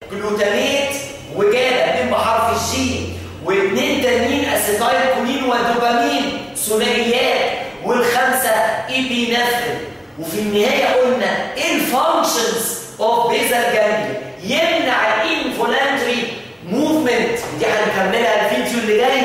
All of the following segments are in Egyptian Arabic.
جلوتاميت وجابا اتنين بحرف الجي واثنين تانيين اسيتايل كولين ودوبامين ثنائيات والخمسه ايبينفرين وفي النهايه قلنا ايه الفانكشنز اوف بيزال جانجلي يمنع الانفولانتري موفمنت دي هنكملها الفيديو اللي جاي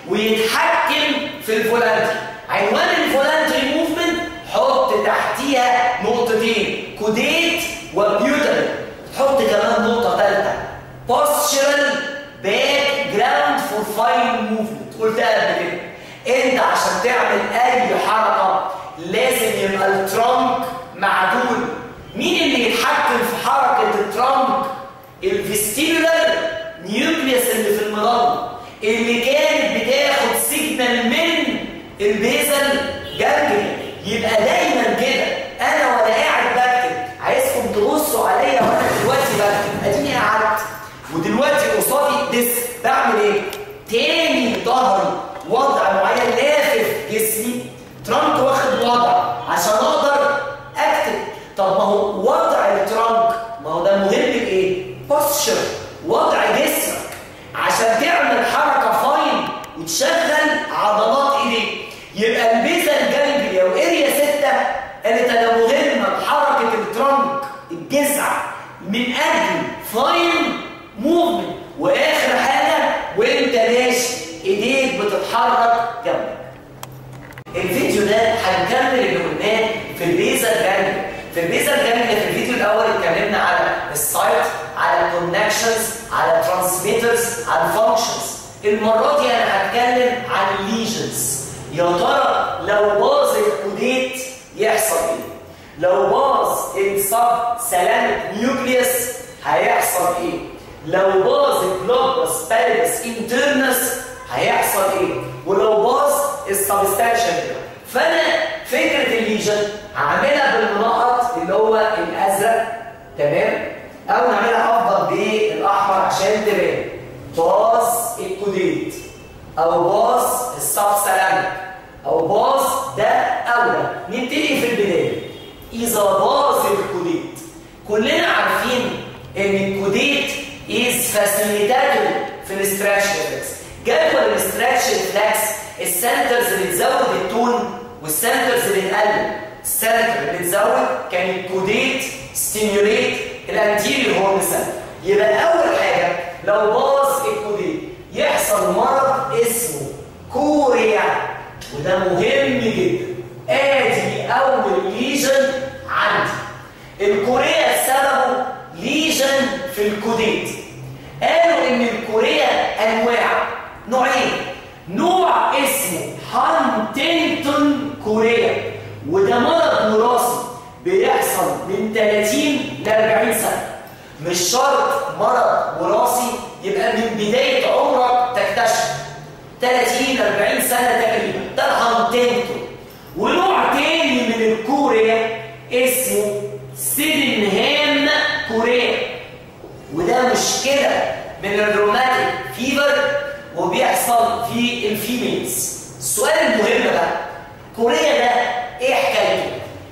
ويتحكم في الفولانتري عنوان الفولانتري موفمنت حط تحتيها نقطتين كوديت وبيوتل حط كمان نقطه ثالثه postural background for fine movement قلتها قبل كده انت عشان تعمل اي حركه لازم يبقى الترنك معدول مين اللي يتحكم في حركه الترنك الفيستيبولار نيوكليوس اللي في المظله اللي كانت بتاخد سيجنال من البيزل جانجلي يبقى دايما كده انا وانا قاعد بكتب عايزكم تبصوا عليا وانا دلوقتي بكتب اديني قعدت ودلوقتي قصادي ديسك بعمل ايه؟ تاني ظهري وضع معين لافف جسمي ترانك واخد وضع عشان اقدر اكتب طب ما هو وضع الترانك ما هو ده مهم لايه؟ بوستشر وضع جسمك عشان تعمل حركه فاين وتشغل عضلات ايديك يبقى البيزا الجانجليا واريا 6 قالت انا مهمه بحركه الترانك الجذع من اجل فاين موفمنت واخر حاجه وانت ماشي ايديك بتتحرك جنبك الفيديو ده هنكمل اللي قلناه في البيزا الجانجليا في البيزا الجانجليا في الفيديو الاول اتكلمنا على السايت على الكونكشنز على الترانسميترز على الفانكشنز المره دي انا هتكلم عن الليجنز يا ترى لو باظ الكوديت يحصل ايه لو باظ السب سلامك نيوكليوس هيحصل ايه لو باظ الجلوبس بالبس انترنس هيحصل ايه ولو باظ السبستانشن فانا فكره الليجن هعملها بالمنقط اللي هو الازرق تمام او نعملها افضل بالاحمر عشان تبان باظ الكوديت او باظ السب سلامك او باظ ده او ده نبتدي في البدايه اذا باظ الكوديت كلنا عارفين ان الكوديت از فاسيليتاتور في الاستراكشن ريفلكس جدول الاستراكشن ريفلكس السنترز اللي تزود التون والسنترز اللي تقلل السنتر اللي تزود كان الكوديت ستيميوليت الانتيريور هورن سنتر يبقى اول حاجه لو باظ الكوديت يحصل مرض اسمه كوريا وده مهم جدا ادي اول ليجن عندي الكوريا سببه ليجن في الكوديت قالوا ان الكوريا انواع نوعين نوع اسمه هانتنجتون كوريا وده مرض وراثي بيحصل من 30 ل 40 سنه مش شرط مرض وراثي يبقى من بدايه عمرك تكتشف 30 40 سنه تقريبا ده الهانتنجتون ونوع تاني من الكوريا اسمه سيدنهام كوريا وده مشكله من الروماتيك فيفر وبيحصل في الفيميلز السؤال المهم بقى كوريا ده ايه حكايته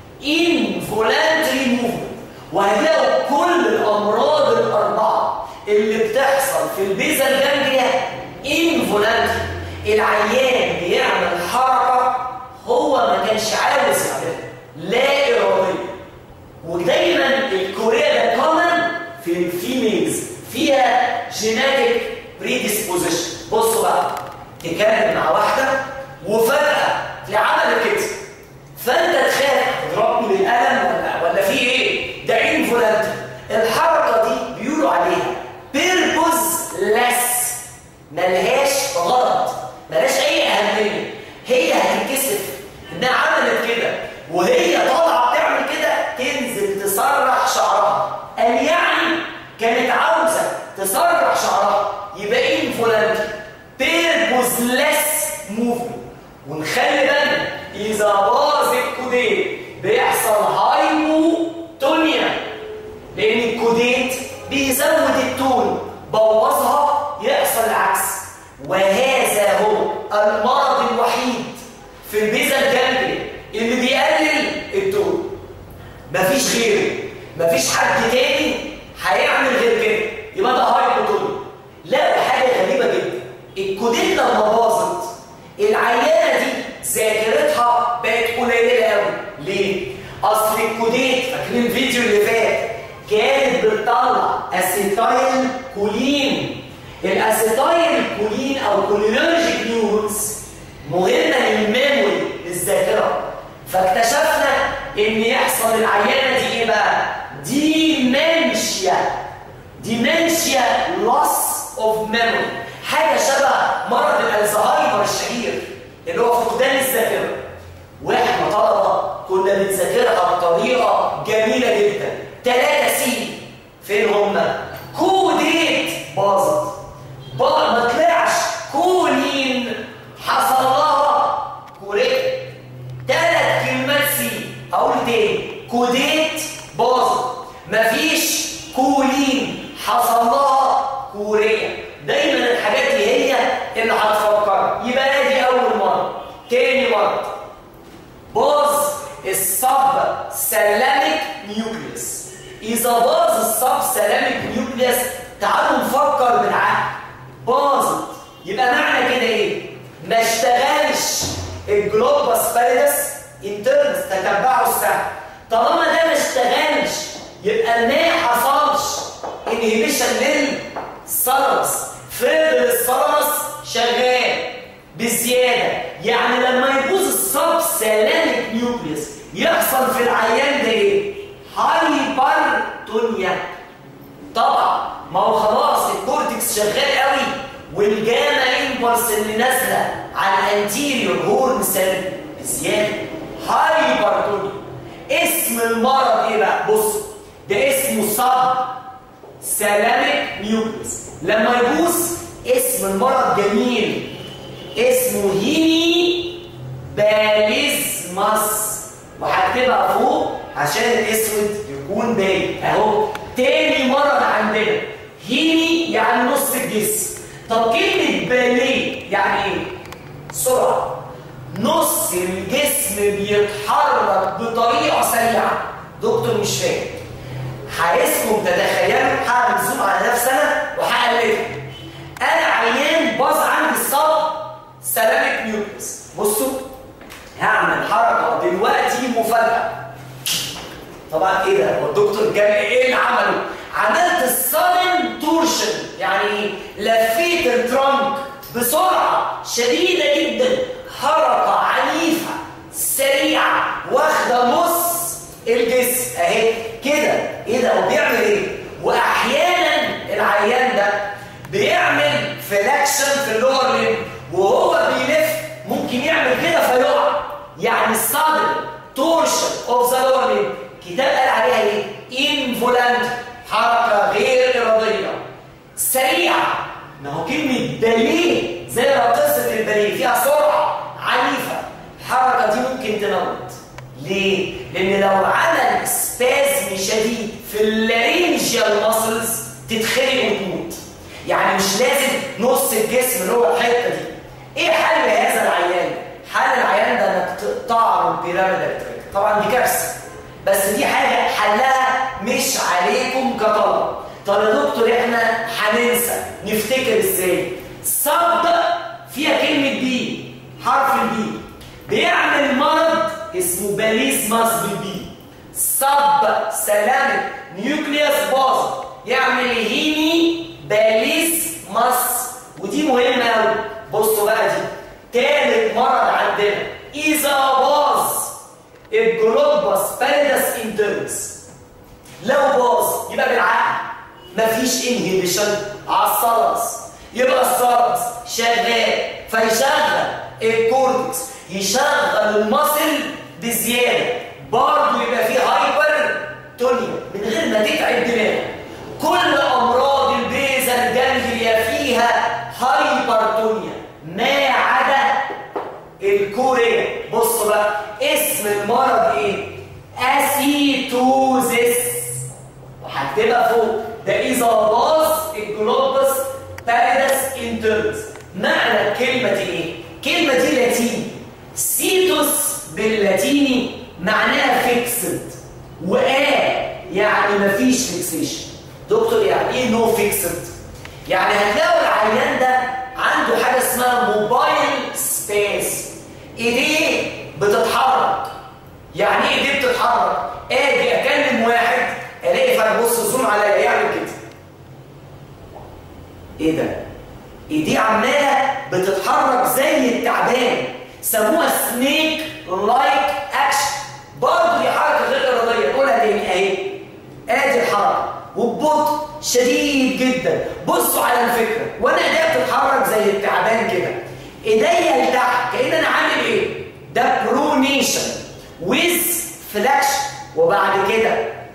انفولانتري موفمنت وهتلاقوا كل الامراض الاربعه اللي بتحصل في البيزا الجانجليا انفولانتري العيان بيعمل حركه هو ما كانش عاوز يعملها لا اراديه ودايما الكوريا ده كومن في الفيميلز فيها جيناتيك بريديسبوزيشن بصوا بقى تكلم مع واحده وفجاه تلاقي عملت كده فانت تخاف تضربني بالقلم ولا ولا في ايه؟ ده انفولانت الحركه دي بيقولوا عليها بيربوز لس ملهاش غرض ملهاش اي اهميه هي هتتكسف انها عملت كده وهي طالعه بتعمل كده تنزل تسرح شعرها قال يعني كانت عاوزه تسرح شعرها يبقى انفولانت بيربوزلس موفمنت ونخلي بالنا اذا باظ الكوديت بيحصل هايبوتونيا لان الكوديت بيزود التون بوظها يحصل العكس وهذا هو المرض الوحيد في البيزا الجانبي اللي بيقلل التون مفيش غيره مفيش حد تاني هيعمل غير كده يبقى فاكرين الفيديو اللي فات كانت بتطلع اسيتايل كولين الاسيتايل كولين او كولينرجيك نيورونز مهمه للميموري للذاكره فاكتشفنا ان يحصل العيانه دي ايه بقى ديمنشيا ديمنشيا لوس اوف ميموري حاجه شبه مرض الالزهايمر الشهير اللي هو فقدان الذاكره واحنا طلبه كنا بنذاكرها بطريقه جميله جدا ثلاثه سي فين هم كوديت باظت بقى ما طلعش كولين حصل لها كوريك ثلاث كلمات سي اقول تاني كوديت باظت مفيش كولين حصل لها كوريا دايما الحاجات دي هي اللي هتفكر يبقى دي اول مره تاني مره باظ السب سلامك نيوكليوس اذا باظ السب سلامك نيوكليوس تعالوا نفكر بالعقل باظت يبقى معنى كده ايه ما اشتغلش الجلوباس باليدس انترنس تتبعوا السهم طالما ده ما اشتغلش يبقى ما حصلش انهبيشن للثالاموس فضل الثالاموس شغال بزياده يعني لما يبوظ السب سلامك نيوكليوس يحصل في العيان ده ايه هايبرتونيا طبعا ما هو خلاص الكورتكس شغال قوي والجاما امبلس اللي نازله على الانتيريور هورن سيل بزياده هايبرتونيا اسم المرض ايه بقى بص ده اسمه صب سلامك نيوكليس لما يبوظ اسم المرض جميل اسمه هيمي باليزماس وهكتبها فوق عشان الاسود يكون باين اهو تاني مرض عندنا هيمي يعني نص الجسم طب كلمة باليه يعني ايه؟ سرعة نص الجسم بيتحرك بطريقة سريعة دكتور مش فاهم عايزكم تتخيلوا هعمل زوم على نفسي انا وهقلدكم انا عيان باظ عندي الصب سلامك نيوكليس بصوا هعمل حركه دلوقتي مفاجاه طبعا ايه ده هو الدكتور جاب ايه اللي عمله عملت السادن تورشن يعني لفيت الترنك بسرعه شديده جدا حركه عنيفه سريعه واخده نص الجسم اهي كده ايه ده هو بيعمل ايه واحيانا العيان ده بيعمل فلاكشن في اللور ليم وهو بيلف ممكن يعمل كده فيقع يعني الصدر تورشن اوف ذا لور ليم كتاب قال عليها ايه انفولانت حركه غير اراديه سريعه ما هو كلمه باليه زي راقصه الباليه فيها سرعه عنيفه الحركه دي ممكن تموت ليه؟ لأن لو عمل سبازم شديد في اللارينجيال ماسلز تتخرق وتموت. يعني مش لازم نص الجسم اللي هو الحته دي. ايه حل هذا العيان؟ حل العيان ده انك تقطع له البيراميدال تراك. طبعا دي كارثه. بس دي حاجه حلها مش عليكم كطلبه. طب يا دكتور احنا هننسى نفتكر ازاي؟ صد فيها كلمه بي حرف البي بيعمل مرض اسمه باليزماس بالبي صب سلامك نيوكليوس باظ يعمل هيمي باليزماس ودي مهمه قوي بصوا بقى دي تالت مرض عندنا اذا باظ الجلوباس باليدس انترنس لو باظ يبقى بالعقل مفيش انهبيشن على الثالاموس يبقى الثالاموس شغال فيشغل الكورتكس يشغل المصل بزياده برضه يبقى فيه هايبر تونيا من غير ما تتعب دماغك كل امراض البيزا الجانجليا فيها هايبرتونيا ما عدا الكوريا بصوا بقى اسم المرض ايه اسيتوزيس وهكتبها فوق ده اذا باظ الجلوبس باريدس انترنس معنى الكلمه دي ايه الكلمه دي لاتيني سيتوس باللاتيني معناها فيكسد وآ يعني مفيش فيكسيشن دكتور يعني ايه نو فيكسد يعني هتلاقوا العيان ده عنده حاجه اسمها موبايل سبيس ايديه بتتحرك يعني ايه ايديه بتتحرك اجي اكلم اكلم واحد الاقي فانا بص زوم عليا يعمل كده ايه ده ايديه عماله بتتحرك زي التعبان سموها سنيك لايك اكشن برضه دي حركه غير اراديه قولها تاني اهي ادي الحركه وببطء شديد جدا بصوا على الفكره وانا ايديا بتتحرك زي التعبان كده ايديا لتحت كأن انا عامل ايه ده برونيشن ويز فلاكشن وبعد كده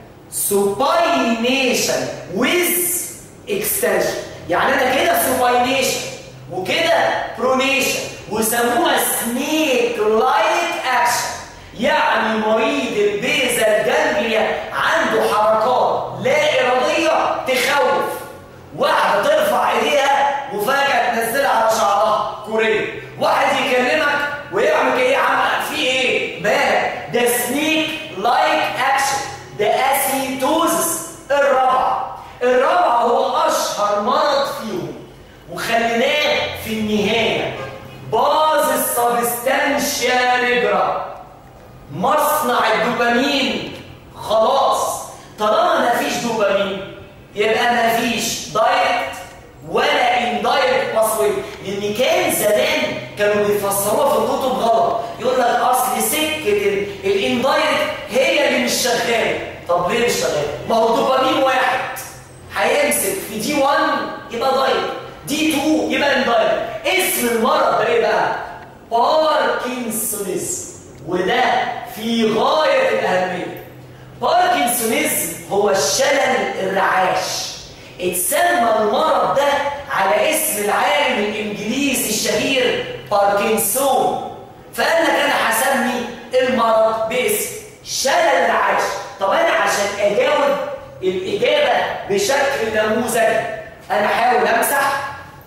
سوباينيشن ويز اكستنشن يعني انا كده سوباينيشن وكده برونيشن وسموها سنيك لايك اكشن يعني مريض البيزا الجانجليا عنده حركات لا اراديه تخوف واحده ترفع ايديها وفجاه تنزلها على شعرها كوريه واحد يكلمك ويعمل ايه يا عم في ايه بالك ده سنيك لايك اكشن ده اسيتوزس الرابعه الرابعه هو اشهر مرض فيهم وخليناه في النهايه باز السبستانشيا نيجرا مصنع الدوبامين خلاص طالما مفيش دوبامين يبقى مفيش دايركت ولا اندايركت باسوي لان كان زمان كانوا بيفسروها في الكتب غلط يقول لك اصل سكه الاندايركت هي اللي مش شغاله طب ليه مش شغاله ما هو الدوبامين واحد هيمسك في دي 1 يبقى دايركت دي 2 يبقى اندايركت اسم المرض ده ايه بقى باركنسونيزم وده في غايه الاهميه باركنسونيزم هو الشلل الرعاش اتسمى المرض ده على اسم العالم الانجليزي الشهير باركنسون فقال لك انا هسمي المرض باسم شلل الرعاش طب انا عشان اجاوب الاجابه بشكل نموذجي انا احاول امسح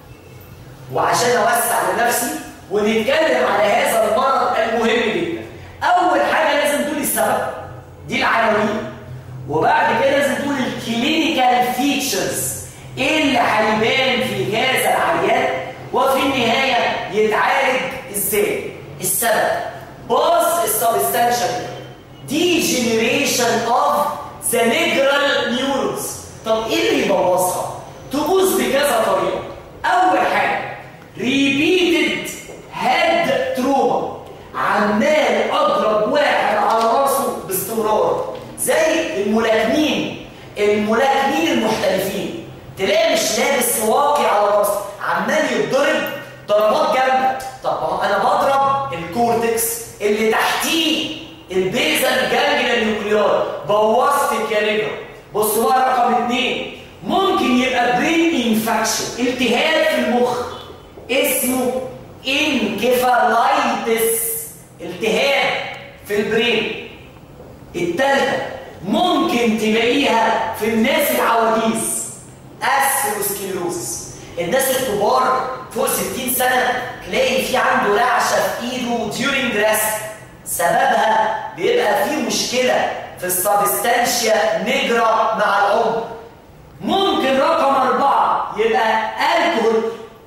وعشان اوسع لنفسي ونتكلم على هذا المرض المهم جدا اول حاجه لازم تقول السبب دي العناوين وبعد كده لازم تقول الكلينيكال فيتشرز ايه اللي هيبان في هذا العيان وفي النهايه يتعالج ازاي السبب باص السبستانشال دي جنريشن اوف ذا نيجرال نيورونز طب ايه اللي يبوظها تبوظ بكذا طريقه اول حاجه ريبيتد هيد تروما عمال اضرب واحد على راسه باستمرار زي الملاكمين الملاكمين المحترفين تلاقي مش لابس واقي على راسه عمال يتضرب ضربات جامده طب انا بضرب الكورتكس اللي تحتيه البيزا الجانجلا النيوكليار بوظت يا نجم بصوا بقى رقم اثنين ممكن يبقى برين انفكشن التهاب في المخ اسمه انكفالايتس التهاب في البرين الثالثه ممكن تلاقيها في الناس العواجيز اسكلوسكليروسس الناس الكبار فوق 60 سنه تلاقي في عنده رعشه في ايده during rest سببها بيبقى في مشكله في السبستانشيا نجرة مع العمر ممكن رقم أربعة يبقى الكحول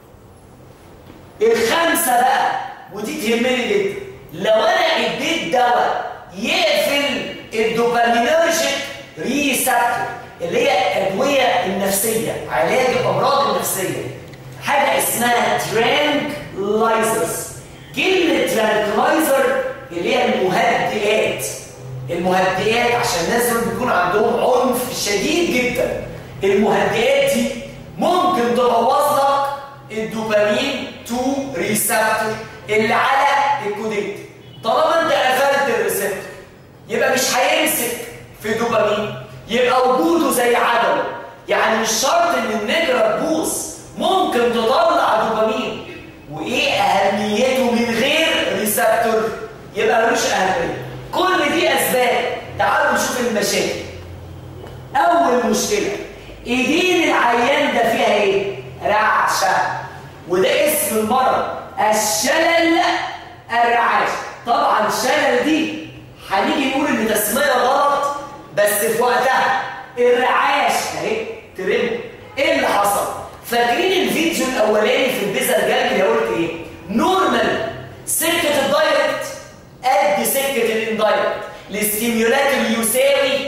الخمسة بقى ودي تهمني جدا لو أنا اديت دواء يقفل الدوبامينرجيك ريسبتور اللي هي الأدوية النفسية علاج الأمراض النفسية حاجة اسمها ترانكلايزرز كلمة ترانكلايزر اللي هي المهدئات المهدئات عشان الناس دول بيكون عندهم عنف شديد جدا المهدئات دي ممكن تبوظ لك الدوبامين 2 ريسبتور اللي على الكوديت طالما انت قفلت الريسبتور يبقى مش هيمسك في دوبامين يبقى وجوده زي عدمه يعني مش شرط ان النجرة تبوظ ممكن تطلع دوبامين وايه اهميته من غير ريسبتور يبقى ملوش اهميه كل دي اسباب تعالوا نشوف المشاكل اول مشكله ايدين العيان ده فيها ايه رعشه وده اسم المرض الشلل الرعاش طبعا الشلل دي هنيجي نقول ان تسميه غلط بس في وقتها الرعاش اهي ترم ايه اللي حصل فاكرين الفيديو الاولاني في البيزا الجانجلي قلت ايه نورمال سكه الدايركت قد سكه الاندايركت الاستيميولات اللي يساوي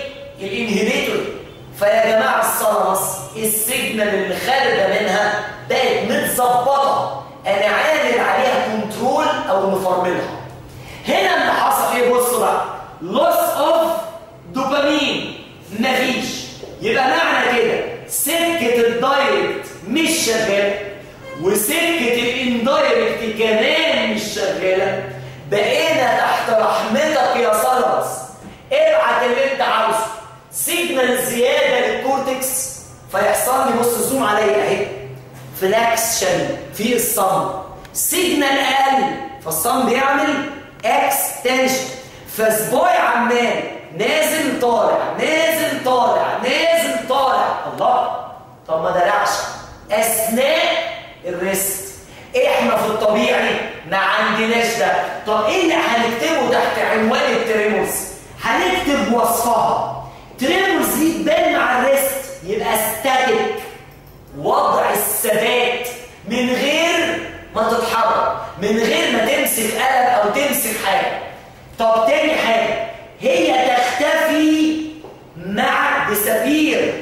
الانهبيتور فيا جماعه الصلمس السيجنال اللي خارجه منها بقت متظبطه انا عامل عليها كنترول او مفرملها هنا اللي حصل ايه بصوا بقى لوس اوف دوبامين مفيش يبقى معنى كده سكه الدايركت مش شغاله وسكه الاندايركت كمان مش شغاله بقينا تحت رحمتك يا صلص ابعت اللي انت عاوزه سيجنال زياده للكورتكس فيحصل لي بص زوم عليا اهي فلاكشن في الصم سيجنال اقل فالصم بيعمل اكستنشن فسبوي عمال نازل طالع نازل طالع نازل طالع الله طب ما ده رعشه اثناء الريست احنا في الطبيعي ما عندناش ده طب ايه اللي هنكتبه تحت عنوان التريموس هنكتب وصفها تريموس دي تبان مع الريست يبقى ستاتيك وضع الثبات من غير ما تتحرك من غير ما تمسك قلم او تمسك حاجه طب تاني حاجه هي تختفي مع دسابير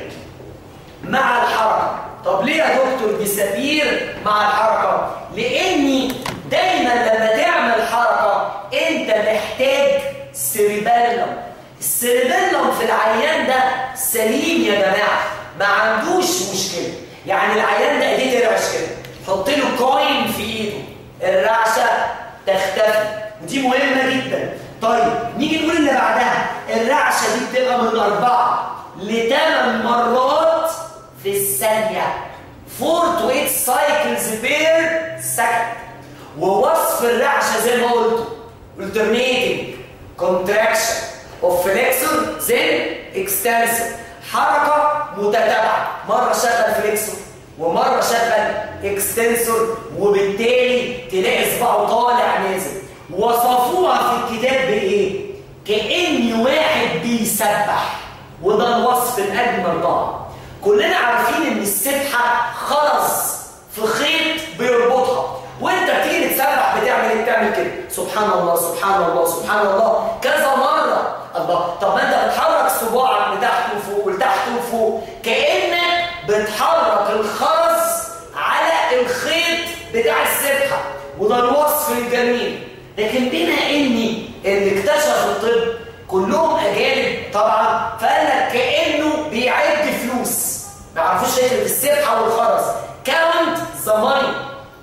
مع الحركه طب ليه يا دكتور دسابير مع الحركه لاني دايما لما تعمل حركه انت محتاج سيريبيلم السيريبيلم في العيان ده سليم يا جماعه ما عندوش مشكله يعني العيان ده ايديه ترعش كده حط له كوين في ايده الرعشه تختفي ودي مهمه جدا طيب نيجي نقول اللي بعدها الرعشه دي بتبقى من اربعه لثمان مرات في الثانيه 4 to 8 cycles per second ووصف الرعشه زي ما قلت alternating contraction of flexor then extensor حركه متتابعه مره شغل فليكسور ومره شغل اكستنسور وبالتالي تلاقي صباعه طالع نازل وصفوها في الكتاب بايه كان واحد بيسبح وده الوصف الاجمل طبعا كلنا عارفين ان السبحه خرز في خيط بيربطها وانت بتيجي تسبح بتعمل ايه بتعمل كده سبحان الله سبحان الله سبحان الله كذا مره الله طب ما انت بتحرك صباعك لتحت وفوق ولتحت وفوق كانك بتحرك الخرز على الخيط بتاع السبحه وده الوصف الجميل لكن بما اني اللي اكتشف الطب كلهم اجانب طبعا فقال لك كانه بيعد فلوس ما يعرفوش فكره السبحه والخرز كاونت ذا ماني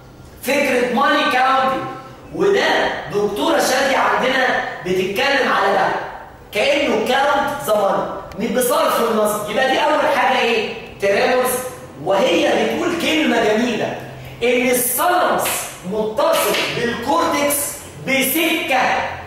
فكره ماني كاونتنج وده دكتوره شاديه عندنا بتتكلم على ده كانه كاونت ذا ماني بصرف النظر يبقى دي اول حاجه ايه ترامرز وهي بتقول كلمه جميله ان الثالاموس متصل بالكورتكس بسكه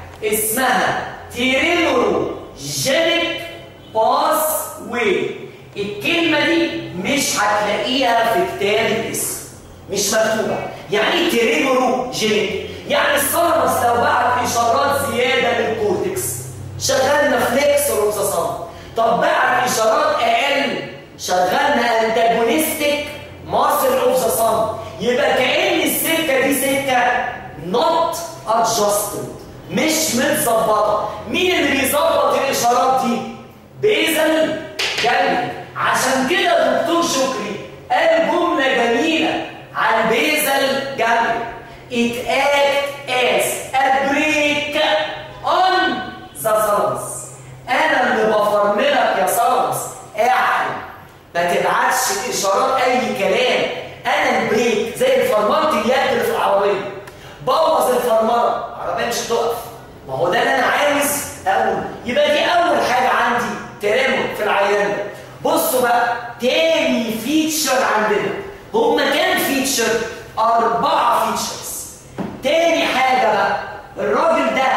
اسمها تيرينورو جينيك باس واي الكلمه دي مش هتلاقيها في كتاب الاسم مش مكتوبه يعني ايه تيرينورو جينيك يعني الثالاموس لو بعت اشارات زياده للكورتكس شغلنا فليكس روكساسان طب بعت اشارات اقل شغلنا انتاجونستيك ماسل اوف ذا صن يبقى كان السكه دي سكه نوت ادجستد مش متظبطه مين اللي بيظبط الاشارات دي بيزل جنبي عشان كده دكتور شكري قال جمله جميله على البيزل جنبي it act as a brake on the salams انا اللي بفرملك يا سلمس اعلم ما تبعتش اشارات اي كلام انا البريك زي الفرمله اليد اللي في العربيه بوظ الفرمله العربيه مش هتقف ما هو ده اللي انا عاوز اقول يبقى دي اول حاجه عندي ترامل في العيان ده بصوا بقى تاني فيتشر عندنا هما كام فيتشر اربعه فيتشرز تاني حاجه بقى الراجل ده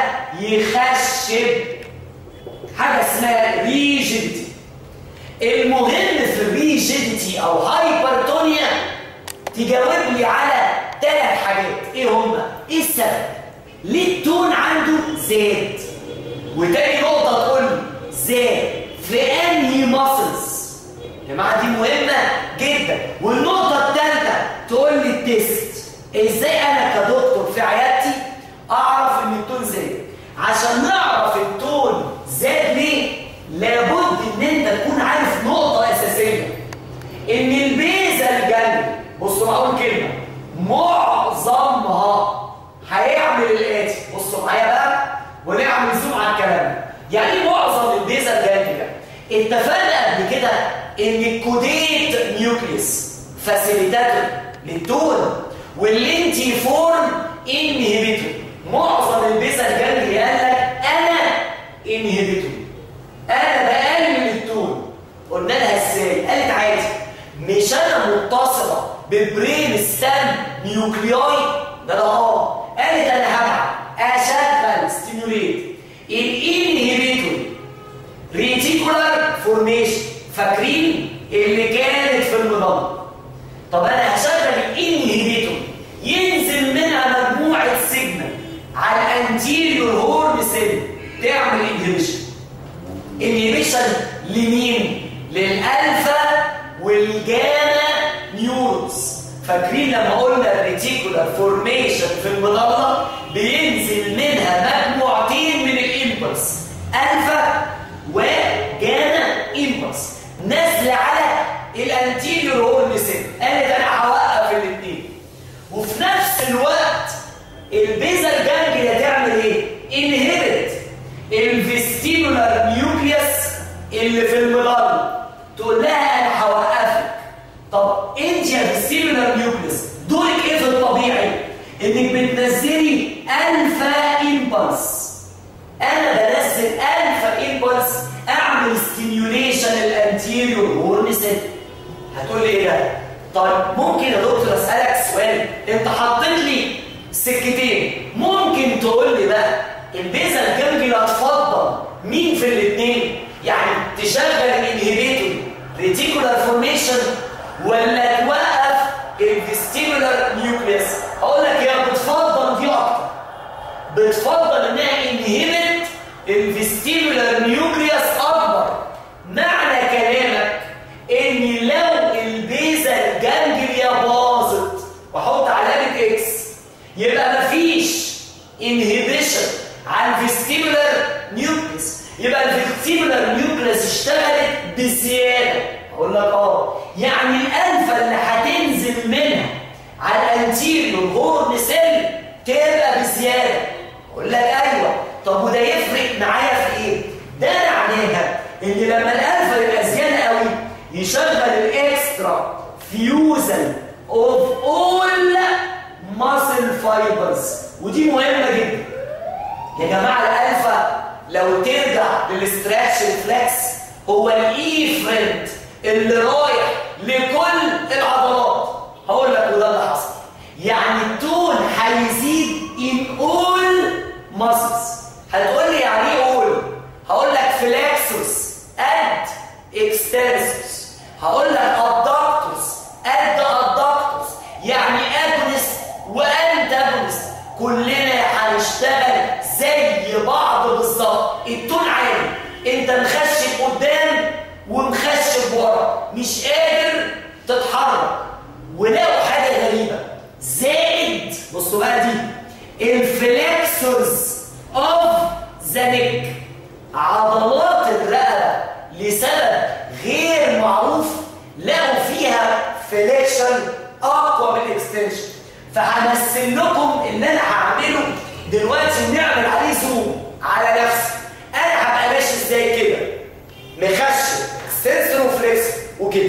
يخشب حاجه اسمها ريجيديتي المهم في الريجيديتي او هايبرتونيا تجاوب لي على ثلاث حاجات ايه هما ايه السبب ليه التون عنده زاد وتاني نقطه تقول لي زاد في انهي ماسلز يا جماعه دي مهمه جدا والنقطه الثالثه تقول لي التيست ازاي انا كدكتور في عيادتي اعرف ان التون زاد عشان نعرف التون زاد ليه لابد ان بصوا معقول كلمه معظمها هيعمل الاتي بصوا معايا بقى ونعمل زوم على الكلام يعني ايه معظم البيزل جانجليا اتفقنا قبل كده ان الكوديت نيوكليس فاسيليتاتور للتون واللينتي فورم انهبيتور معظم البيزل جانجليا قال لك انا انهبيتور انا بقلل التون قلنا لها ازاي قالت عادي مش انا متصله بالبرين ستام نيوكلياي ده ده اه قالت انا هبعت اشغل ستيموليت الانهبيتور ريتيكولار فورميشن فاكرين اللي كانت في المضاد طب انا هشغل الانهبيتور ينزل منها مجموعه سيجنال على الانتيريور هورن سيل تعمل انهبيشن انهبيشن لمين للالفا والجاما نيورونز فاكرين لما قلنا الريتيكولار فورميشن في المضله بينزل منها مجموعتين من الامبلس الفا وجاما امبلس نازله على الانتيريور هورن سيل قالت انا هوقف الاثنين وفي نفس الوقت البيزل جانجليا تعمل ايه انهبت الفيستيبولار نيوكليوس اللي في المضله تقول لها انا هوقفك طب انت يا فيستيبولار نيوكليوس دورك ايه في الطبيعي انك بتنزلي الفا امبلس انا بنزل الفا امبلس اعمل ستيميوليشن الانتيريور هورن سيل هتقول لي ايه ده طيب ممكن يا دكتور اسالك سؤال انت حطيت لي سكتين ممكن تقول لي بقى البيزل جانجليا تفضل مين في الاثنين يعني تشغل الانهبيتور ريتيكولار فورميشن ولا توقف الفيستيبولار نيوكليوس اقول لك يا بتفضل دي اكتر بتفضل انها انهبت الفيستيبولار نيوكليوس اكبر معنى كلامك ان لو البيزل جانجليا باظت واحط علامه اكس يبقى مفيش انهبيشن على الفيستيبولار نيوكليس يبقى الفيستيبولار نيوكليس اشتغلت بزياده اقول لك اه يعني الالفا اللي هتنزل منها على الانتيريور هورن سيل تبقى بزياده اقول لك ايوه طب وده يفرق معايا في ايه ده معناها ان لما الالفا يبقى زياده قوي يشغل الاكسترا فيوزل اوف اول ماسل فايبرز ودي مهمه جدا يا جماعه الالفا لو ترجع للاستراتش ريفلكس هو الاي فريند اللي رايح لكل العضلات هقول لك وده اللي حصل يعني التون هيزيد ان اول ماسلز هتقول لي يعني ايه اول هقول لك فليكسوس قد اكستنسوس هقول لك ادكتوس قد ادكتوس يعني اجونست وانتاجونست كلنا هنشتغل زي بعض بالظبط التون عالي انت مخشب قدام ومخشب ورا مش قادر تتحرك ولقوا حاجه غريبه زائد بصوا بقى دي الفليكسورز اوف ذا نيك عضلات الرقبه لسبب غير معروف لقوا فيها فليكشن اقوى من الاكستنشن فهمثل لكم اللي انا هعمله دلوقتي ونعمل عليه زوم على نفسي انا هبقى ماشي ازاي كده مخشب اكستنسور وفليكس وكده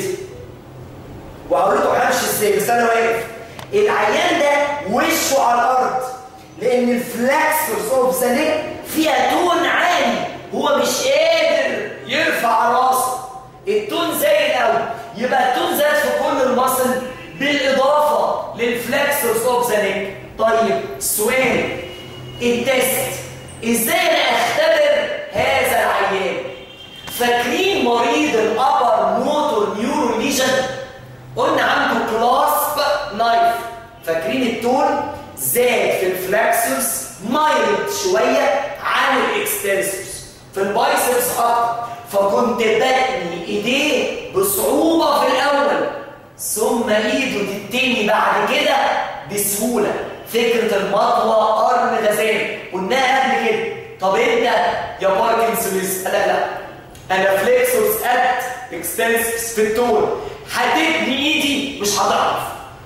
وهقول لكم همشي ازاي بس انا واقف العيان ده وشه على الارض لان الفلكسورز اوف ذا نيك فيها تون عالي هو مش قادر يرفع راسه التون زي الاول يبقى التون زاد في كل المصل بالاضافه للفلكسورز اوف ذا نيك طيب سؤال التست ازاي انا اختبر هذا العيان فاكرين مريض الابر موتور نيورو ليجن قلنا عنده كلاسب نايف فاكرين التون زاد في الفلكسورز مايلد شويه عن الاكستنسورز في البايسبس اكتر فكنت بتني ايديه بصعوبه في الاول ثم ايده تتني بعد كده بسهوله فكره المطوه قرن غزال قلناها قبل كده طب انت يا باركنسونز قال لك لا انا فليكسورز قد اكستنسورز في التون هتبني ايدي مش هتعرف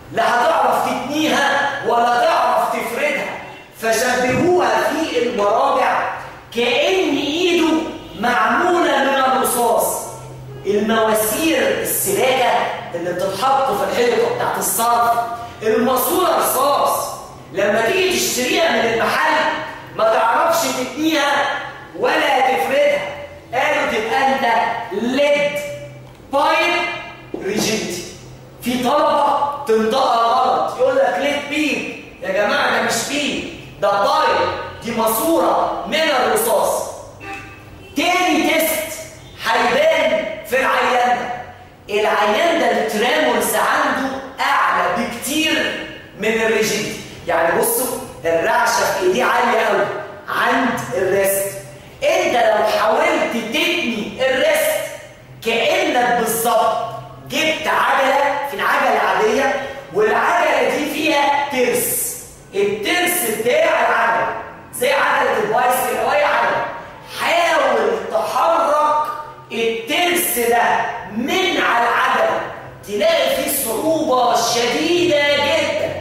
لا هتعرف تتنيها ولا تعرف تفردها فشبهوها في المراجع كأن إيده معمولة من الرصاص المواسير السلاكة اللي بتتحط في الحيطة بتاعت الصرف الماسورة رصاص لما تيجي تشتريها من المحل ما تعرفش تتنيها ولا تفردها قالوا تبقى انت ليد بايب ريجيديتي في طلبه تنطقها غلط يقول لك ليد بيب يا جماعه ده مش بيب ده بايب دي ماسوره من الرصاص تاني تيست هيبان في العيان ده العيان ده الترامولز عنده اعلى بكتير من الريجيديتي يعني بصوا الرعشه في ايديه عاليه قوي عند الريست انت لو حاولت تبني الريست كانك بالظبط جبت عجله في العجله العاديه والعجله دي فيها ترس الترس بتاع العجله زي عجله البايسكل او اي عجله حاول تحرك الترس ده من على العجله تلاقي فيه صعوبه شديده جدا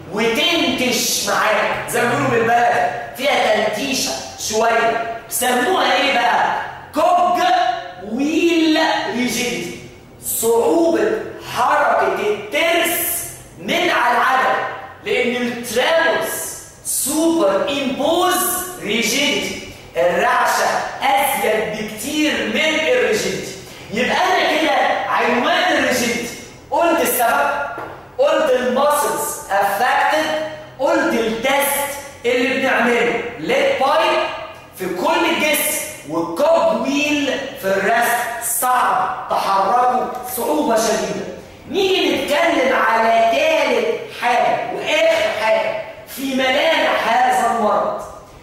وتنتش معاك زي ما بيقولوا بالبلد فيها تنتيشه شويه سموها ايه بقى كوج ويل ريجيديتي صعوبه حركه الترس من على العجله لان التراموس سوبر امبوز ريجيديتي الرعشه ازيد بكتير من الريجيديتي يبقى انا كده عنوان الريجيديتي قلت السبب قلت الماسلز افكتد قلت التست اللي بنعمله ليت بايب في كل الجسم والكوب ويل في الرسم صعب تحركه صعوبة شديدة نيجي نتكلم على ثالث حاجة وآخر حاجة في ملامح هذا المرض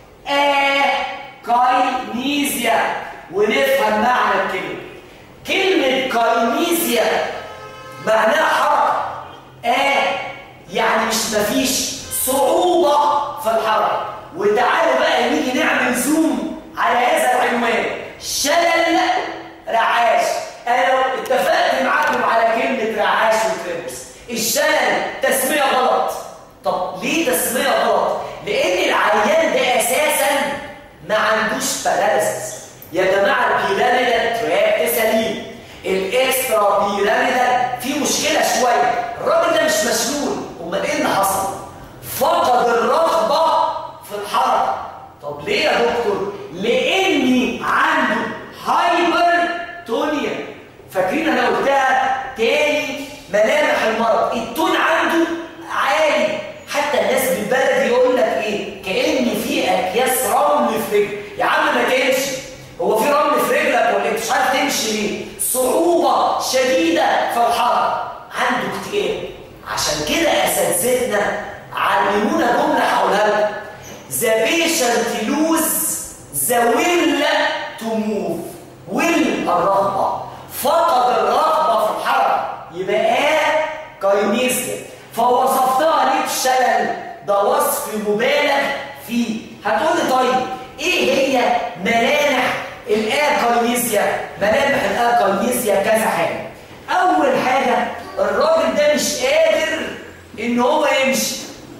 كاينيزيا ونفهم معنى الكلمة كلمة كاينيزيا معناها حركة آه يعني مش مفيش صعوبة في الحركة وتعالوا بقى نيجي نعمل زوم على هذا العنوان شلل رعاش انا لو اتفقت معاكم على كلمة رعاش وترمس الشلل تسمية غلط طب ليه تسمية غلط؟ لأن العيان ده أساسا ما عندوش باراليسيس يا جماعة البيراميدال تراك سليم الاكسترا بيراميدال في مشكلة شوية الراجل ده مش مشلول امال ايه اللي حصل؟ فقد الرغبة في الحركة طب ليه يا دكتور؟ لأني عنده هايبر تونيا فاكرين انا قلتها تاني ملامح المرض التون عنده عالي حتى الناس بالبلد يقول لك ايه كأن في اكياس رمل في رجل يا عم ما تمشي هو في رمل في رجلك ولا مش عارف تمشي ليه صعوبة شديدة في الحركة عنده اكتئاب عشان كده اساتذتنا علمونا جملة حولها لك The patient lose the will to move will الرغبة فقد الرغبة في الحركة يبقى ايه كاينيزيا فوصفتها ليه بشلل ده وصف مبالغ فيه هتقولي طيب ايه هي ملامح الاكاينيزيا ملامح الاكاينيزيا كذا حاجه اول حاجه الراجل ده مش قادر ان هو يمشي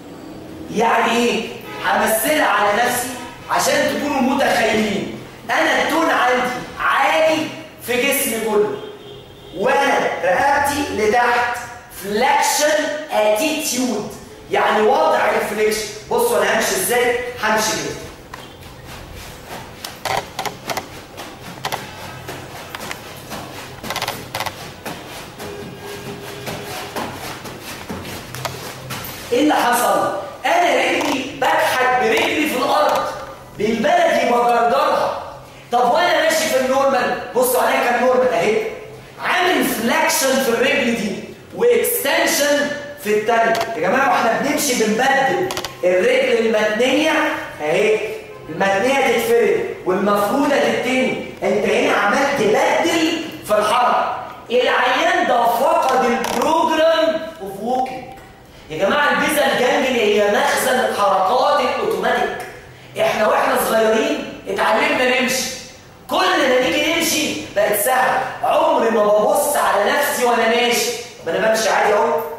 يعني ايه همثلها على نفسي عشان تكونوا متخيلين انا التون عندي عالي في جسمي كله وانا رقبتي لتحت فليكشن اتيتيود يعني وضع الفليكشن بصوا انا همشي ازاي همشي كده ايه اللي حصل انا رجلي بكحت برجلي في الارض بالبلدي بجردرها طب وانا ماشي في النورمال بصوا عليها كام نورمال اهي عامل فلاكشن في الرجل دي واكستنشن في التانية يا جماعه واحنا بنمشي بنبدل الرجل المتنيه اهي المتنيه تتفرد والمفروده تتني انت هنا عمال تبدل في الحركه العيان ده فقد البروجرام اوف ووكينج يا جماعه الفيزا الجانجلي هي مخزن الحركات الاوتوماتيك احنا واحنا صغيرين اتعلمنا نمشي كل ما نيجي نمشي بقت سهله عمري ما ببص على نفسي وانا ماشي ما انا بمشي عادي اهو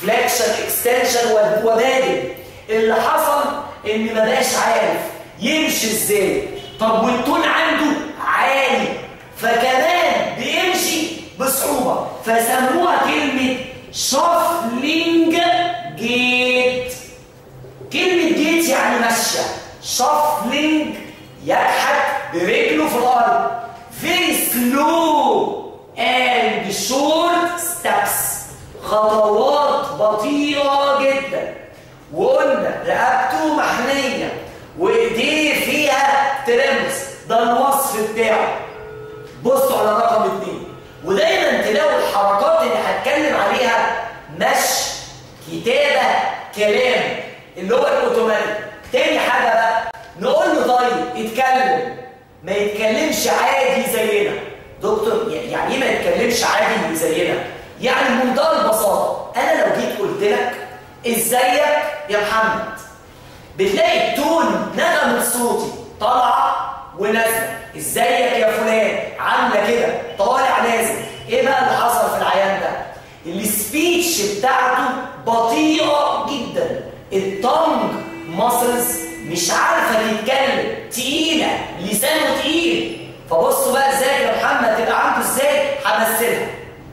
فليكشن اكستنشن وبادل اللي حصل ان ما بقاش عارف يمشي ازاي طب والتون عنده عالي فكمان بيمشي بصعوبة فسموها كلمة شافلينج جيت كلمة جيت يعني ماشية شافلينج يكحت برجله في الأرض very slow and short steps خطوات بطيئة جدا وقلنا رقبته محنية وايديه فيها ترمز ده الوصف بتاعه بصوا على رقم اتنين ودايما تلاقوا الحركات اللي هتكلم عليها مشي كتابة كلام اللي هو الاوتوماتيك تاني حاجة بقى نقول له طيب اتكلم ما يتكلمش عادي زينا دكتور يعني ايه ما يتكلمش عادي زينا يعني بمنتهى البساطة انا لو جيت قلت لك ازيك يا محمد بتلاقي التون نغمة صوتي طالعة ونازلة ازيك يا فلان عاملة كده طالع نازل ايه بقى اللي حصل في العيان ده السبيتش بتاعته بطيئة جدا التنج ماسلز مش عارفة تتكلم تقيلة لسانه تقيل فبصوا بقى ازاي يا محمد تبقى عنده ازاي همثلها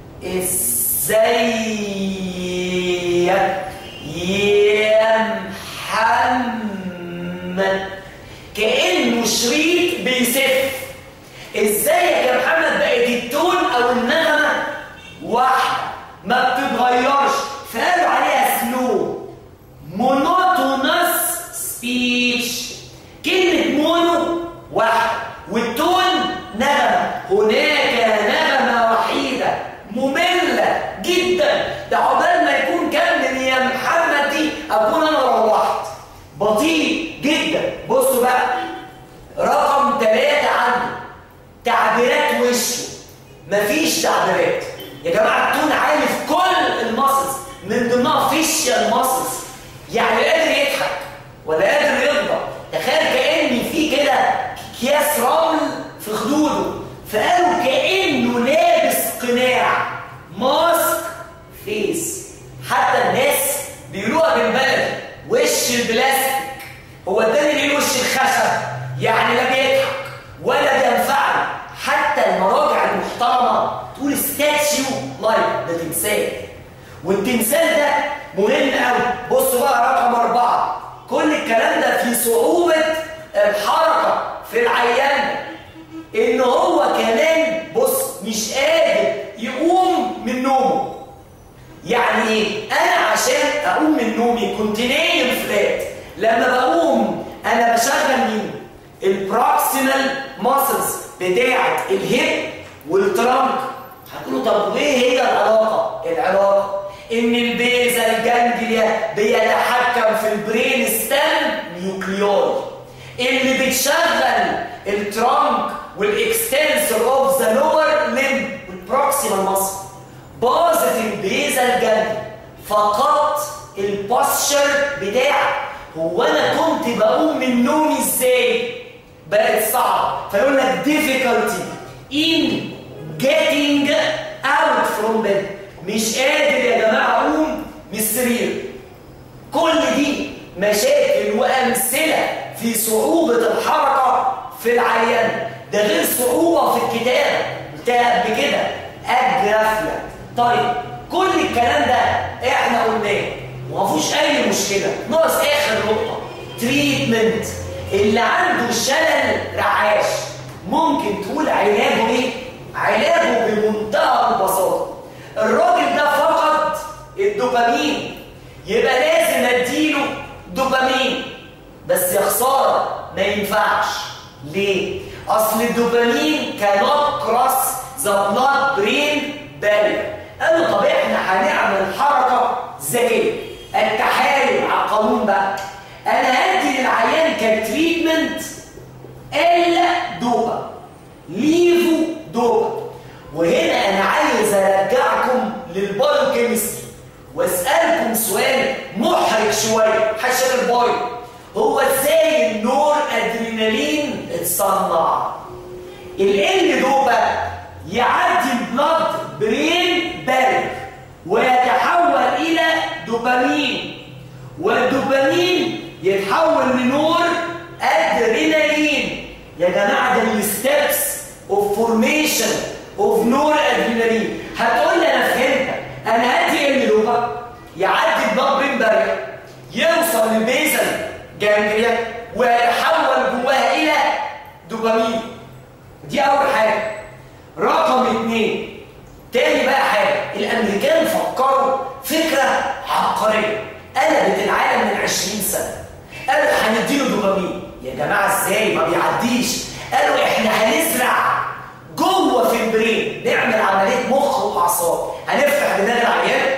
ازيك يا محمد كأنه شريط بيسف ازيك يا محمد بقت التون او النغمة واحدة ما بتتغيرش فقالوا عليها سلو مونوتونس سبيتش كلمة مونو واحدة والتون نغمة هناك نغمة وحيدة مملة جدا ده عقبال ما يكون كمل يا محمد دي اكون انا روحت بطيء جدا بصوا بقى رقم ثلاثة عنده تعبيرات وشه مفيش تعبيرات يا جماعة التون عالي في كل الماسلز من ضمنها فيشيال ماسلز يعني قادر يضحك ولا قادر يرضى تخيل كأن في كده اكياس رمل في خدوده فقالوا كأنه لابس قناع ماسك فيس حتى الناس بيقولوها بالبلد وش البلاستيك هو التاني بيقول وش الخشب يعني لا بيضحك ولا بينفعل حتى المراجع المحترمه تقول ستاتيو لايك ده تمثال والتمثال ده مهم قوي بصوا بقى رقم اربعه كل الكلام ده في صعوبه الحركه في العيان ان هو كمان بص مش قادر يقوم من نومه يعني ايه انا عشان اقوم من نومي كنت نايم فلات لما بقوم انا بشغل مين البروكسيمال ماسلز بتاعه الهيب والترنك هتقولوا طب ايه هي العلاقه العلاقه ان البيزا الجانجليا بيتحكم في البرين ستام نيوكليوي اللي بتشغل الترنك والاكستنسور اوف ذا لور ليم والبروكسيمال ماسل باظت البيزا الجانجليا فقدت البوستشر بتاعك هو انا كنت بقوم من نومي ازاي بقت صعب فيقول لك difficulty in getting out from bed مش قادر يا جماعه اقوم من السرير كل دي مشاكل وامثله في صعوبه الحركه في العيان ده غير صعوبه في الكتابه قلتها قبل كده اجرافلك طيب كل الكلام ده احنا قلناه وما فيهوش اي مشكله ناقص اخر نقطه تريتمنت اللي عنده شلل رعاش ممكن تقول علاجه ايه علاجه بمنتهى البساطه الراجل ده فقد الدوبامين يبقى لازم اديله دوبامين بس يا خساره ما ينفعش ليه اصل الدوبامين كانت كراس ذا بلاد برين بارير قالوا طب احنا هنعمل حركه ذكيه التحايل على القانون بقى انا هدي للعيان كتريتمنت الا دوبا ليفو دوبا وهنا انا عايز ارجعكم للبايوكيمستري واسالكم سؤال محرج شويه حشر البايو هو ازاي النور ادرينالين اتصنع ال دوبا يعدي البلاد برين بارد ويتحول الى دوبامين والدوبامين يتحول لنور ادرينالين يا جماعه ده الستبس اوف فورميشن اوف نور ادرينالين هتقول لي انا فهمت انا هدي ايه اللغه يعدي البلاد بين بارير يوصل للبيزل جانجليا ويتحول جواها الى دوبامين دي اول حاجه رقم اثنين تاني بقى حاجه الامريكان فكروا فكره عبقريه قلبت العالم من 20 سنه قالوا هنديله دوبامين يا جماعه ازاي ما بيعديش قالوا احنا هنزرع جوه في البرين نعمل عمليه مخ واعصاب هنفتح دماغ العيان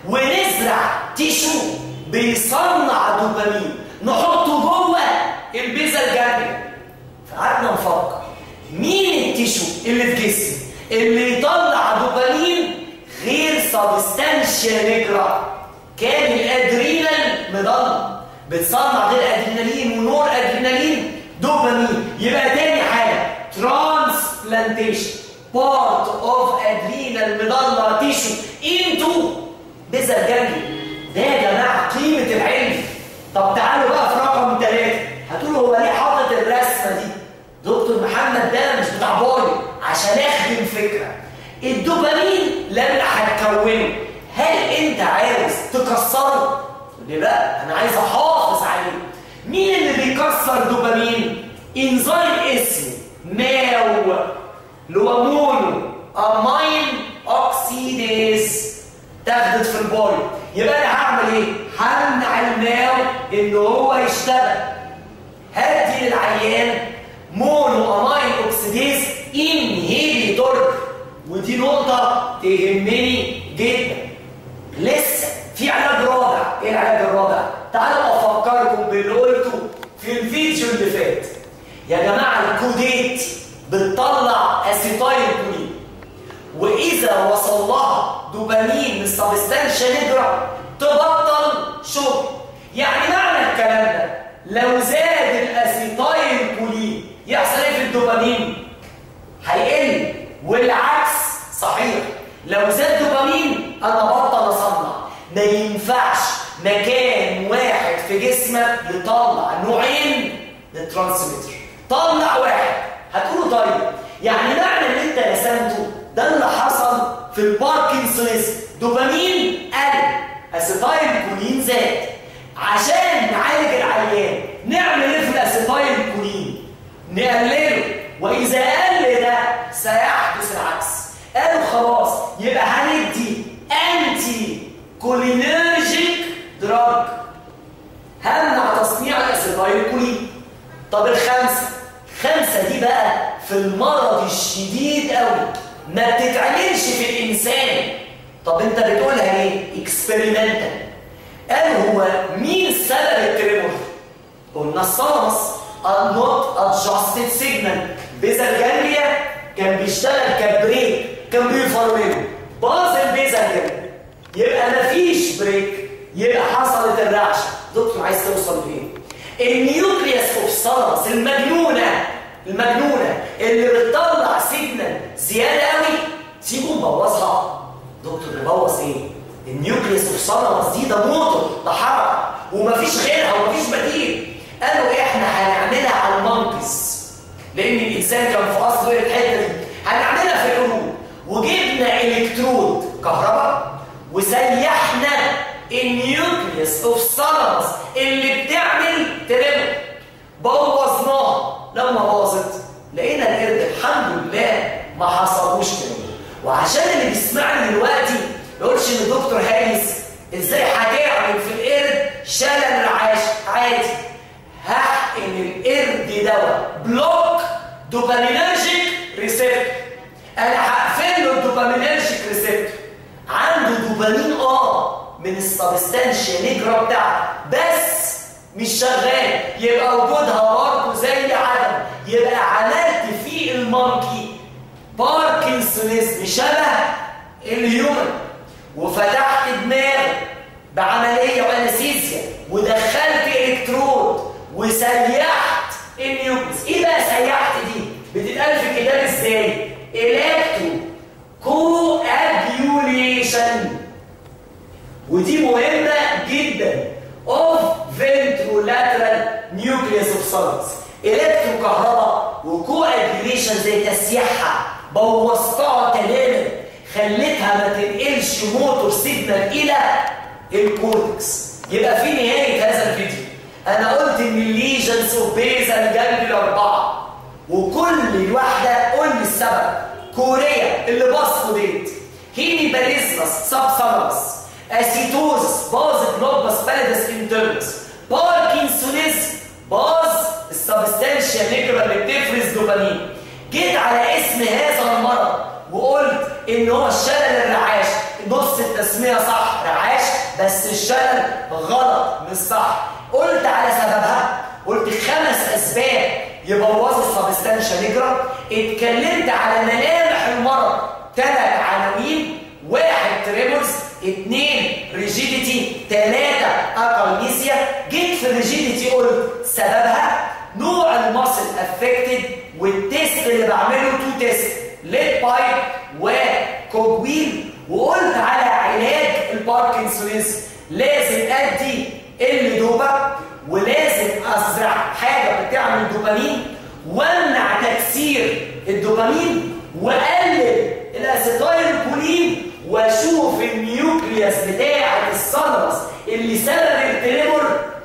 ونزرع تيشو بيصنع دوبامين نحطه جوه البيزا الجانبي فقعدنا نفكر مين التيشو اللي في جسمي اللي يطلع دوبامين غير سبستانشيا نجرة كان الادرينال مضلم بتصنع غير ادرينالين ونور ادرينالين دوبامين يبقى تاني حاجه ترانسبلانتيشن بارت اوف ادرينال مضلة تيشو انتو بيزا الجانبي ده يا جماعه قيمه العلم طب تعالوا بقى في رقم ثلاثه هتقولوا هو ليه حاطط الرسمه دي دكتور محمد ده مش بتاع بولي عشان اخدم فكره الدوبامين لما هتكونه هل انت عاوز تكسره ليه لا انا عايز احافظ عليه مين اللي بيكسر دوبامين انزيم اسمه ماو اللي هو مونو امين اوكسيديز تاخدت في البولي يبقى انا هعمل ايه همنع الماو ان هو يشتغل هدي للعيان مونو امين اوكسيديز انهيبيتور ودي نقطة تهمني جدا لسه في علاج رابع ايه العلاج الرابع تعالوا افكركم باللي قلته في الفيديو اللي فات يا جماعة الكوديت بتطلع اسيتايل كولين واذا وصل لها دوبامين من سبستانشا نجرة تبطل شغل يعني معنى الكلام ده لو زاد الاسيتايل كولين يحصل ايه في الدوبامين هيقل والعكس صحيح لو زاد دوبامين انا بطل اصنع ما ينفعش مكان واحد في جسمك يطلع نوعين للترانسميتر طلع واحد هتقولوا طيب يعني معنى ان انت رسمته ده اللي حصل في الباركنسونيزم دوبامين قل اسيتايل كولين زاد عشان نعالج العيان نعمل ايه في الاسيتايل كولين نقلله واذا قل ده سيحدث العكس قالوا خلاص يبقى هندي انتي كولينرجيك دراج همنع تصنيع الاسيتايل كولين طب الخمسه خمسه دي بقى في المرض الشديد قوي ما بتتعملش في الانسان طب انت بتقولها ليه اكسبيرمنتال قال هو مين سبب التريمور قلنا الصلص النوت ادجستد سيجنال بيزا جانجليا كان بيشتغل كبريك كان بيفرمله باظ البيزا جانجليا يبقى مفيش بريك يبقى حصلت الرعشه دكتور عايز توصل لايه النيوكليوس اوف سالس المجنونه المجنونه اللي بتطلع سيجنال زياده قوي سيبه مبوظها دكتور نبوظ ايه النيوكليوس اوف سالس دي ده موتور ده حركه ومفيش غيرها ومفيش بديل قالوا احنا هنعملها على المنقذ لان الانسان كان في اصله ايه الحته دي هنعملها في القلوب وجبنا الكترود كهرباء وسيحنا النيوكليوس اوف سالس اللي بتعمل تريمور بوظناها لما باظت لقينا القرد الحمد لله ما حصلوش تريمور وعشان اللي بيسمعني دلوقتي ما يقولش ان الدكتور هايس ازاي هتعمل في القرد شلل العاش عادي هحقن القرد دواء بلوك دوبامينرجيك ريسبتور انا هقفل له الدوبامينرجيك ريسبتور عنده دوبامين اه من السبستانشيا نيجرا بتاعته بس مش شغال يبقى وجودها برضه زي عدم يبقى عملت في المونكي باركنسونيزم شبه الهيومن وفتحت دماغه بعمليه وانستيزيا ودخلت الكترود وسيحت النيوكليس ايه بقى سيحت دي بتتقال في الكتاب ازاي الكترو كو ابيوليشن ودي مهمه جدا اوف فنترولاترال نيوكليوس اوف سالس الكترو كهرباء وكواديوليشن زي تسييحها بوظتها تماما خلتها ما تنقلش موتور سيجنال الى الكورتكس يبقى في نهايه هذا الفيديو انا قلت ان الليجنز اوف بيزل جنب الاربعه وكل واحده قول لي السبب كوريا اللي بصوا ديت هيمي باريزمس سب سامرس اسيتوز باظ بلوبس باليدس انترنس باركنسونيزم باظ السبستانشيا نيجرا اللي بتفرز دوبامين جيت على اسم هذا المرض وقلت ان هو الشلل الرعاش نص التسميه صح رعاش بس الشلل غلط مش صح قلت على سببها قلت خمس اسباب يبوظوا السبستانشيا نيجرا اتكلمت على ملامح المرض ثلاث عناوين واحد تريمورز اثنين ريجيديتي ثلاثة اكالميسيا جيت في الريجيديتي قلت سببها نوع المصل افكتد والتيست اللي بعمله تو تيست ليد بايب وكوجويل وقلت على علاج الباركنسونيزم لازم ادي اللدوبة ولازم ازرع حاجة بتعمل دوبامين وامنع تكسير الدوبامين واقلل الاسيتايل كولين واشوف النيوكليوس بتاعه السلرس اللي سبب التريمور